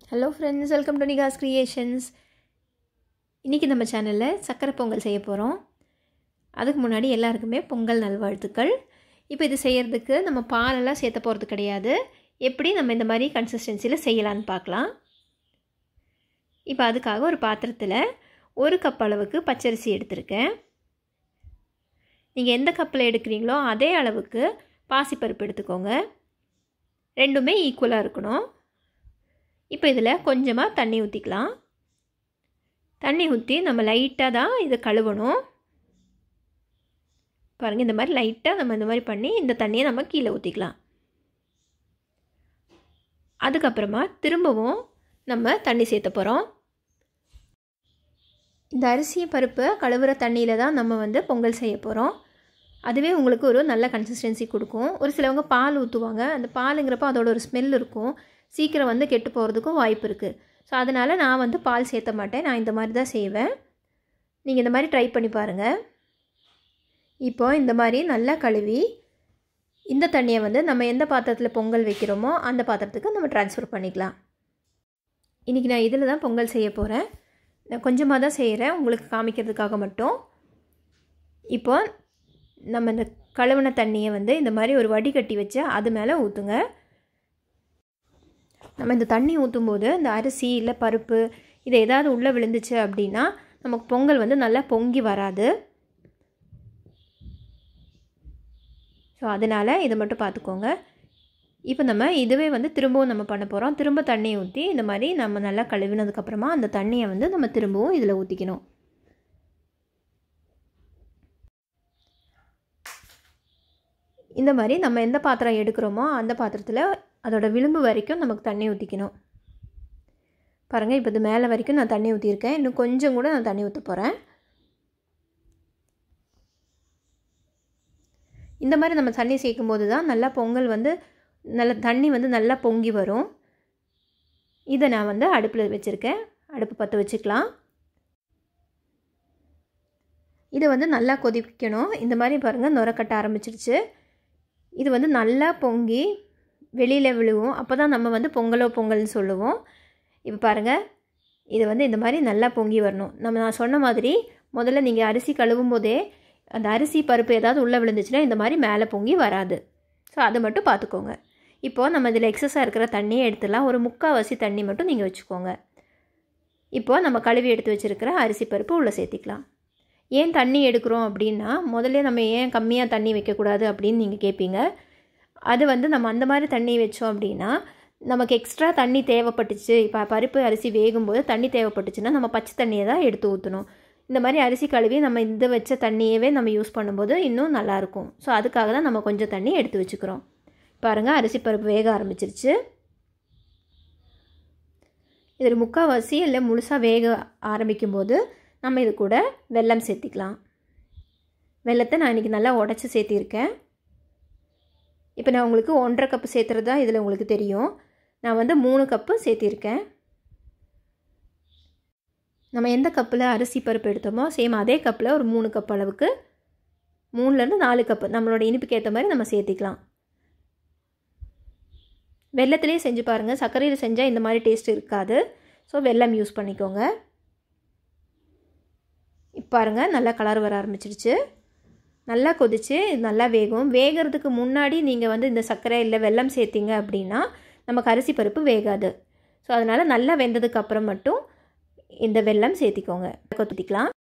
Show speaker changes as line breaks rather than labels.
hello friends welcome to Nikas creations இன்றைக்கி நம்ம சேனலில் சக்கரை பொங்கல் செய்ய போகிறோம் அதுக்கு முன்னாடி எல்லாருக்குமே பொங்கல் நல்வாழ்த்துக்கள் இப்போ இது செய்கிறதுக்கு நம்ம பாலெல்லாம் சேர்த்த போகிறது கிடையாது எப்படி நம்ம இந்த மாதிரி கன்சிஸ்டன்சியில் செய்யலான்னு பார்க்கலாம் இப்போ அதுக்காக ஒரு பாத்திரத்தில் ஒரு கப் அளவுக்கு பச்சரிசி எடுத்திருக்கேன் நீங்கள் எந்த கப்பில் எடுக்கிறீங்களோ அதே அளவுக்கு பாசிப்பருப்பு எடுத்துக்கோங்க ரெண்டுமே ஈக்குவலாக இருக்கணும் இப்போ இதில் கொஞ்சமாக தண்ணி ஊற்றிக்கலாம் தண்ணி ஊற்றி நம்ம லைட்டாக தான் இதை கழுவணும் பாருங்கள் இந்த மாதிரி லைட்டாக நம்ம இந்த மாதிரி பண்ணி இந்த தண்ணியை நம்ம கீழே ஊற்றிக்கலாம் அதுக்கப்புறமா திரும்பவும் நம்ம தண்ணி சேர்த்த போகிறோம் இந்த அரிசி பருப்பு கழுவுற தண்ணியில் தான் நம்ம வந்து பொங்கல் செய்ய போகிறோம் அதுவே உங்களுக்கு ஒரு நல்ல கன்சிஸ்டன்சி கொடுக்கும் ஒரு சிலவங்க பால் ஊற்றுவாங்க அந்த பாலுங்கிறப்ப அதோட ஒரு ஸ்மெல் இருக்கும் சீக்கிரம் வந்து கெட்டு போகிறதுக்கும் வாய்ப்பு இருக்குது ஸோ அதனால் நான் வந்து பால் சேர்த்த மாட்டேன் நான் இந்த மாதிரி தான் செய்வேன் நீங்கள் இந்த மாதிரி ட்ரை பண்ணி பாருங்கள் இப்போ இந்த மாதிரி நல்லா கழுவி இந்த தண்ணியை வந்து நம்ம எந்த பாத்திரத்தில் பொங்கல் வைக்கிறோமோ அந்த பாத்திரத்துக்கு நம்ம ட்ரான்ஸ்ஃபர் பண்ணிக்கலாம் இன்றைக்கி நான் இதில் தான் பொங்கல் செய்ய போகிறேன் நான் கொஞ்சமாக தான் செய்கிறேன் உங்களுக்கு காமிக்கிறதுக்காக மட்டும் இப்போ நம்ம இந்த கழுவின தண்ணியை வந்து இந்த மாதிரி ஒரு வடிகட்டி வச்சு அது மேலே ஊற்றுங்க நம்ம இந்த தண்ணி ஊற்றும் போது இந்த அரிசி இல்லை பருப்பு இது ஏதாவது உள்ளே விழுந்துச்சு அப்படின்னா நமக்கு பொங்கல் வந்து நல்லா பொங்கி வராது ஸோ அதனால் இதை மட்டும் பார்த்துக்கோங்க இப்போ நம்ம இதுவே வந்து திரும்பவும் நம்ம பண்ண போகிறோம் திரும்ப தண்ணி ஊற்றி இந்த மாதிரி நம்ம நல்லா கழுவினதுக்கப்புறமா அந்த தண்ணியை வந்து நம்ம திரும்பவும் இதில் ஊற்றிக்கணும் இந்த மாதிரி நம்ம எந்த பாத்திரம் எடுக்கிறோமோ அந்த பாத்திரத்தில் அதோட விளிம்பு வரைக்கும் நமக்கு தண்ணி ஊற்றிக்கணும் பாருங்கள் இப்போ இது மேலே வரைக்கும் நான் தண்ணி ஊற்றிருக்கேன் இன்னும் கொஞ்சம் கூட நான் தண்ணி ஊற்ற போகிறேன் இந்த மாதிரி நம்ம தண்ணி சேர்க்கும் போது தான் நல்லா பொங்கல் வந்து நல்ல தண்ணி வந்து நல்லா பொங்கி வரும் இதை நான் வந்து அடுப்பில் வச்சுருக்கேன் அடுப்பு பற்ற வச்சுக்கலாம் இதை வந்து நல்லா கொதிக்கணும் இந்த மாதிரி பாருங்கள் நுரக்கட்ட ஆரம்பிச்சிருச்சு இது வந்து நல்லா பொங்கி வெளியில் விழுவும் அப்போ தான் நம்ம வந்து பொங்கலோ பொங்கல்னு சொல்லுவோம் இப்போ பாருங்கள் இது வந்து இந்த மாதிரி நல்லா பொங்கி வரணும் நம்ம நான் சொன்ன மாதிரி முதல்ல நீங்கள் அரிசி கழுவும் போதே அந்த அரிசி பருப்பு ஏதாவது உள்ளே விழுந்துச்சுன்னா இந்த மாதிரி மேலே பொங்கி வராது ஸோ அதை மட்டும் பார்த்துக்கோங்க இப்போது நம்ம இதில் எக்ஸஸாக இருக்கிற தண்ணியை எடுத்துடலாம் ஒரு முக்கால்வாசி தண்ணி மட்டும் நீங்கள் வச்சுக்கோங்க இப்போது நம்ம கழுவி எடுத்து வச்சுருக்கிற அரிசி பருப்பு உள்ளே சேர்த்திக்கலாம் ஏன் தண்ணி எடுக்கிறோம் அப்படின்னா முதல்ல நம்ம ஏன் கம்மியாக தண்ணி வைக்கக்கூடாது அப்படின்னு நீங்கள் கேட்பீங்க அது வந்து நம்ம அந்த மாதிரி தண்ணி வச்சோம் அப்படின்னா நமக்கு எக்ஸ்ட்ரா தண்ணி தேவைப்பட்டுச்சு இப்போ பருப்பு அரிசி வேகும்போது தண்ணி தேவைப்பட்டுச்சுன்னா நம்ம பச்சை தண்ணியை தான் எடுத்து ஊற்றணும் இந்த மாதிரி அரிசி கழுவி நம்ம இந்த வச்ச தண்ணியவே நம்ம யூஸ் பண்ணும்போது இன்னும் நல்லாயிருக்கும் ஸோ அதுக்காக தான் நம்ம கொஞ்சம் தண்ணி எடுத்து வச்சுக்கிறோம் பாருங்கள் அரிசி பருப்பு வேக ஆரம்பிச்சிருச்சு இதில் முக்கால்வாசி இல்லை முழுசாக வேக ஆரம்பிக்கும் போது நம்ம இது கூட வெல்லம் சேர்த்திக்கலாம் வெள்ளத்தை நான் இன்றைக்கி நல்லா உடச்சி சேர்த்திருக்கேன் இப்போ நான் உங்களுக்கு ஒன்றரை கப்பு சேர்த்துறது தான் இதில் உங்களுக்கு தெரியும் நான் வந்து மூணு கப்பு சேர்த்திருக்கேன் நம்ம எந்த கப்பில் அரிசி பருப்பு எடுத்தோமோ சேம் அதே கப்பில் ஒரு மூணு கப் அளவுக்கு மூணுலேருந்து நாலு கப்பு நம்மளோட இனிப்புக்கு ஏற்ற மாதிரி நம்ம சேர்த்திக்கலாம் வெள்ளத்துலேயே செஞ்சு பாருங்கள் சர்க்கரையில் செஞ்சால் இந்த மாதிரி டேஸ்ட் இருக்காது ஸோ வெல்லம் யூஸ் பண்ணிக்கோங்க இப்போ பாருங்கள் நல்லா கலர் வர ஆரம்பிச்சிருச்சு நல்லா கொதித்து நல்லா வேகும் வேகிறதுக்கு முன்னாடி நீங்கள் வந்து இந்த சர்க்கரை இல்லை வெல்லம் சேர்த்திங்க அப்படின்னா நமக்கு அரிசி பருப்பு வேகாது ஸோ அதனால் நல்லா வெந்ததுக்கு அப்புறம் மட்டும் இந்த வெல்லம் சேர்த்திக்கோங்க கொத்திக்கலாம்